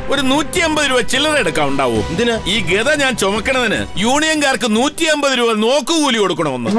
ഒരു നൂറ്റി അമ്പത് രൂപ ചില്ലറ എടുക്കാൻ ഉണ്ടാവൂ എന്തിനാ? ഈ ഗത ഞാൻ ചുമക്കണതിന് യൂണിയൻകാർക്ക് നൂറ്റി അമ്പത് രൂപ നോക്കുകൂലി കൊടുക്കണമെന്ന്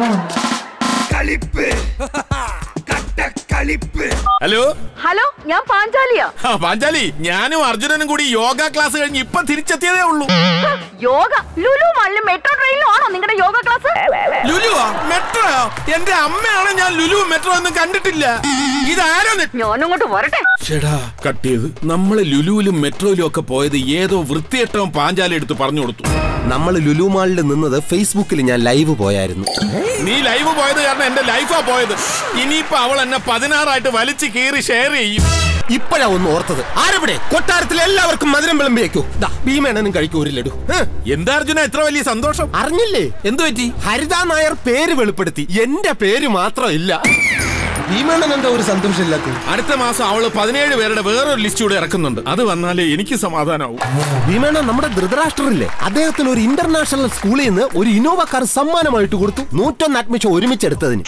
കളിപ്പ് കട്ടക്കളിപ്പ് ഹലോ ഹലോ ഞാൻ പാഞ്ചാലിയാ ആ പാഞ്ചാലി ഞാനും അർജുനനും കൂടി യോഗ ക്ലാസ് കഴിഞ്ഞ് ഇപ്പൊ തിരിച്ചെത്തിയതേ ഉള്ളൂ ഹ, യോഗ ലുലു മാളിലും മെട്രോ ട്രെയിനിലും ആണോ നിങ്ങളുടെ യോഗ ക്ലാസ് ലുലുവാ മെട്രോയോ എന്റെ അമ്മയാണ് ഞാൻ ലുലു മെട്രോ ഒന്നും കണ്ടിട്ടില്ല ഇതാരോ ഞാനങ്ങോട്ട് വരട്ടെ ചേടാ കട്ട് ചെയ്ത് നമ്മള് ലുലുവിലും മെട്രോയിലും ഒക്കെ പോയത് ഏതോ വൃത്തിയേട്ടവും പാഞ്ചാലി എടുത്ത് പറഞ്ഞു കൊടുത്തു നമ്മൾ ലുലു മാളിൽ നിന്നത് ഫേസ്ബുക്കിൽ ഞാൻ ലൈവ് പോയായിരുന്നു നീ ലൈവ് പോയത് കാരണം എന്റെ ലൈഫാ പോയത് ഇനിയിപ്പോ അവൾ എന്നെ പതിനാറായിട്ട് വലിച്ചു കീറി ഷെയർ ചെയ്യും ഇപ്പോഴാ ഒന്ന് ഓർത്തത് ആരവിടെ കൊട്ടാരത്തിൽ എല്ലാവർക്കും മധുരം വിളമ്പി വെക്കൂ ദാ, ഭീമേണനും കഴിക്കൂ ഒരു ലഡു ഹ്, എന്താ അർജുന എത്ര വലിയ സന്തോഷം അറിഞ്ഞില്ലേ എന്തു പറ്റി ഹരിത നായർ പേര് വെളിപ്പെടുത്തി എന്റെ പേര് മാത്രം ഇല്ല ഭീമേണൻ എന്താ ഒരു സന്തോഷമില്ലാത്ത അടുത്ത മാസം അവള് പതിനേഴ് പേരുടെ വേറൊരു ലിസ്റ്റ് കൂടെ ഇറക്കുന്നുണ്ട് അത് വന്നാലേ എനിക്ക് സമാധാനാവും ഭീമേണ നമ്മുടെ ധൃതരാഷ്ട്രറില്ലേ അദ്ദേഹത്തിന് ഒരു ഇന്റർനാഷണൽ സ്കൂളിൽ നിന്ന് ഒരു ഇന്നോവ കാർ സമ്മാനമായിട്ട് കൊടുത്തു നൂറ്റൊന്ന് അഡ്മിഷൻ ഒരുമിച്ചെടുത്തതിന്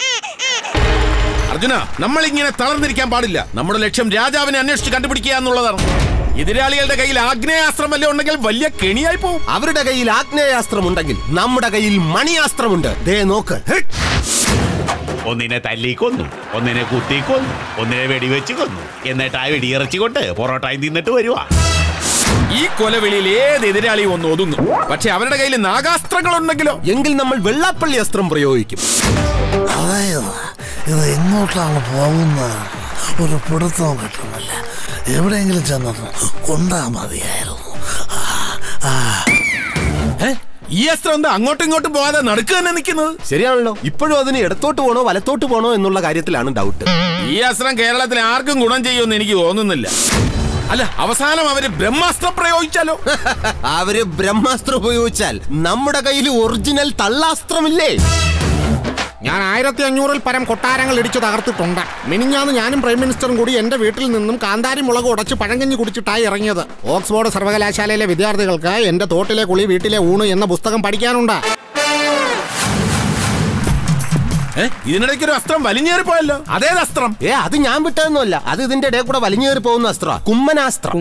അർജുന നമ്മൾ ഇങ്ങനെ തളർന്നിരിക്കാൻ പാടില്ല നമ്മുടെ ലക്ഷ്യം രാജാവിനെ അന്വേഷിച്ച് കണ്ടുപിടിക്കുക എന്നുള്ളതാണ് എതിരാളികളുടെ കയ്യിൽ ആഗ്നേയാസ്ത്രം വല്ലതും ഉണ്ടെങ്കിൽ വലിയ കെണിയായി പോകും അവരുടെ കയ്യിൽ ആഗ്നേയാസ്ത്രമുണ്ടെങ്കിൽ നമ്മുടെ കയ്യിൽ മണിയാസ്ത്രമുണ്ട് ദേ നോക്ക് ഹിറ്റ്. ഒന്നിനെ തല്ലിക്കൊന്നു ഒന്നിനെ കുത്തിക്കൊന്നു ഒന്നിനെ വെടിവെച്ച് കൊന്നു എന്നിട്ട് ആ വെടിയിറച്ചി കൊണ്ട് പൊറോട്ടയും തിന്നിട്ട് വരുവാ ഈ കൊലവിളിയിൽ ഏത് എതിരാളിയും ഒന്ന് ഒതുങ്ങും പക്ഷെ അവരുടെ കയ്യിൽ നാഗാസ്ത്രങ്ങൾ ഉണ്ടെങ്കിലോ എങ്കിൽ നമ്മൾ വെള്ളാപ്പള്ളി അസ്ത്രം പ്രയോഗിക്കും അതായത് ഇത് എങ്ങോട്ടാണ് പോകുന്നത് ഒരു പിടുത്തവും കിട്ടുന്നില്ല എവിടെയെങ്കിലും ചെന്നത് കൊണ്ടാ മതിയായിരുന്നു ആ, ആ ഏ? ഈ അസ്ത്രം എന്താ അങ്ങോട്ടും ഇങ്ങോട്ടും പോകാതെ നടുക്ക് തന്നെ നിൽക്കുന്നത് ശരിയാണല്ലോ ഇപ്പോഴും അതിന് ഇടത്തോട്ട് പോണോ വലത്തോട്ട് പോണോ എന്നുള്ള കാര്യത്തിലാണ് ഡൗട്ട് ഈ അസ്ത്രം കേരളത്തിൽ ആർക്കും ഗുണം ചെയ്യുമെന്ന് എനിക്ക് തോന്നുന്നില്ല അല്ല അവസാനം അവര് ബ്രഹ്മാസ്ത്രം പ്രയോഗിച്ചാലോ അവര് ബ്രഹ്മാസ്ത്രം ഉപയോഗിച്ചാൽ നമ്മുടെ കയ്യിൽ ഒറിജിനൽ തള്ളാസ്ത്രമില്ലേ ഞാൻ ആയിരത്തി അഞ്ഞൂറിൽ പരം കൊട്ടാരങ്ങൾ ഇടിച്ചു തകർത്തിട്ടുണ്ട് മിനിഞ്ഞാന്ന് ഞാനും പ്രൈം മിനിസ്റ്ററും കൂടി എന്റെ വീട്ടിൽ നിന്നും കാന്താരി മുളക് ഉടച്ച് പഴങ്കഞ്ഞി കുടിച്ചിട്ടായി ഇറങ്ങിയത് ഓക്സ്ഫോർഡ് സർവകലാശാലയിലെ വിദ്യാർത്ഥികൾക്ക് എന്റെ തോട്ടിലെ കുളി വീട്ടിലെ ഊണ് എന്ന പുസ്തകം പഠിക്കാനുണ്ട് ഏ? ഇതിനിടയ്ക്ക് ഒരു അസ്ത്രം വലിഞ്ഞേറി പോയല്ലോ അതേത് അസ്ത്രം ഏ അത് ഞാൻ വിട്ടതൊന്നുമല്ല അത് ഇതിന്റെ ഇടയിൽ കൂടെ വലിഞ്ഞേറി പോകുന്ന അസ്ത്ര കുമ്മനാസ്ത്രം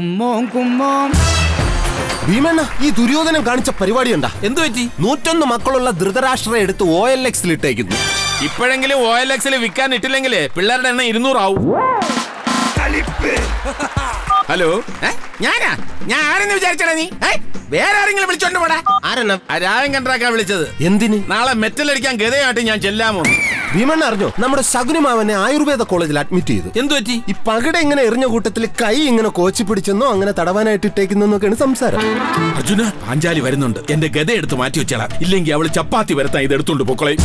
ഭീമണ്ണ ഈ ദുര്യോധനം കാണിച്ച പരിപാടി ഉണ്ടാ എന്തു പറ്റി നൂറ്റൊന്ന് മക്കളുള്ള ധൃതരാഷ്ട്ര എടുത്ത് ഒ എൽ എക്സിൽ ഇട്ടേക്കുന്നു ഇപ്പോഴെങ്കിലും ഒ എൽ എക്സിൽ വിൽക്കാൻ ഇട്ടില്ലെങ്കിലേ പിള്ളേരുടെ എണ്ണം ഇരുന്നൂറാവും കളിപ്പ് ഹലോ ഏ? ഞാനാ ഞാൻ ആരെന്ന് വിചാരിച്ചടാ നീ ഏ? വേറെ ആരെങ്കിലും വിളിച്ചോണ്ട് പോടാ ആരെണ്ണം ആ രായം കണ്ടാക്കാ വിളിച്ചത് എന്തിന് നാളെ മെറ്റലടിക്കാൻ ഗതയായിട്ട് ഞാൻ ചെല്ലാമോ ഭീമണ്ണ അറിഞ്ഞോ നമ്മുടെ ശകുനിമാവനെ ആയുർവേദ കോളേജിൽ അഡ്മിറ്റ് ചെയ്തു എന്തു പറ്റി ഈ പകട ഇങ്ങനെ എറിഞ്ഞ കൂട്ടത്തിൽ കൈ ഇങ്ങനെ കോച്ചി പിടിച്ചെന്നോ അങ്ങനെ തടവാനായിട്ട് ഇട്ടേക്കുന്നൊക്കെയാണ് സംസാരം അർജുന പാഞ്ചാലി വരുന്നുണ്ട് എന്റെ ഗത എടുത്ത് മാറ്റി വെച്ചാളാ ഇല്ലെങ്കിൽ അവള് ചപ്പാത്തി വരുത്താൻ ഇത് എടുത്തോണ്ട് പൊക്കളെ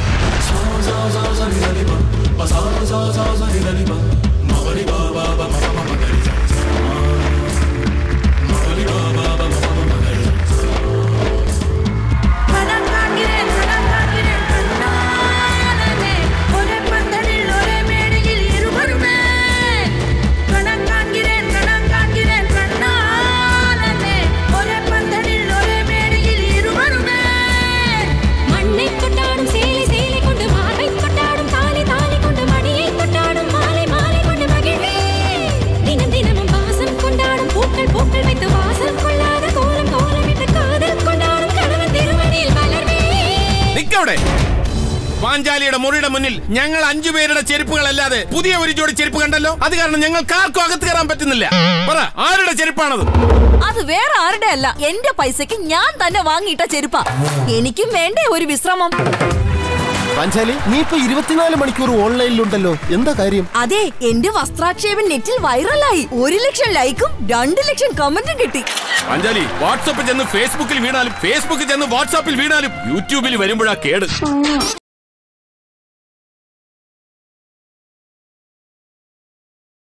പണം കാൺகிறேன் പണം കാൺகிறேன் കണ്ണാലനെ ഒരേ പന്തലിൽ ഒരേ മേടയിൽ ഇരുവരുമേ പണം കാൺகிறேன் പണം കാൺகிறேன் കണ്ണാലനെ ഒരേ പന്തലിൽ ഒരേ മേടയിൽ ഇരുവരുമേ மண்ணை கொட்டாடும் சேலை சேலை கொண்டு மாலை கொட்டாடும் தாலி தாலி கொண்டு மணியை கொட்டாடும் மாலை மாலை கொண்டு மகிழ்வே தினம் தினமும் வாசம் கொண்டாடும் பூக்கள் பூக்கள் வைத்து வாசம் கொள்ளாத கோலம் கோலமிட்டு காதல் கொண்டாடும் கணவன் திருமணியில் மலர்வே നിക്കവിടെ പാഞ്ചാലിയുടെ മുറിയുടെ മുന്നിൽ ഞങ്ങൾ അഞ്ചു പേരുടെ ചെരുപ്പുകളല്ലാതെ പുതിയ ഒരു ജോഡി ചെരുപ്പ് കണ്ടല്ലോ അത് കാരണം ഞങ്ങൾക്ക് ആർക്കും അകത്ത് കയറാൻ പറ്റുന്നില്ല പറ ആരുടെ ചെരുപ്പാണത് അത് വേറെ ആരുടെ അല്ല എന്റെ പൈസക്ക് ഞാൻ തന്നെ വാങ്ങിയിട്ട ചെരുപ്പാ എനിക്കും വേണ്ടേ ഒരു വിശ്രമം പാഞ്ചാലി നീ ഇപ്പൊ ഇരുപത്തിനാല് മണിക്കൂർ ഓൺലൈനിലുണ്ടല്ലോ എന്താ കാര്യം അതെ എന്റെ വസ്ത്രാക്ഷേപം നെറ്റിൽ വൈറലായി ഒരു ലക്ഷം ലൈക്കും രണ്ട് ലക്ഷം കമന്റും കിട്ടി പാഞ്ചാലി വാട്സപ്പിൽ ചെന്ന് ഫേസ്ബുക്കിൽ വീണാലും ഫേസ്ബുക്കിൽ ചെന്ന് വാട്സാപ്പിൽ വീണാലും യൂട്യൂബിൽ വരുമ്പോഴാ കേട്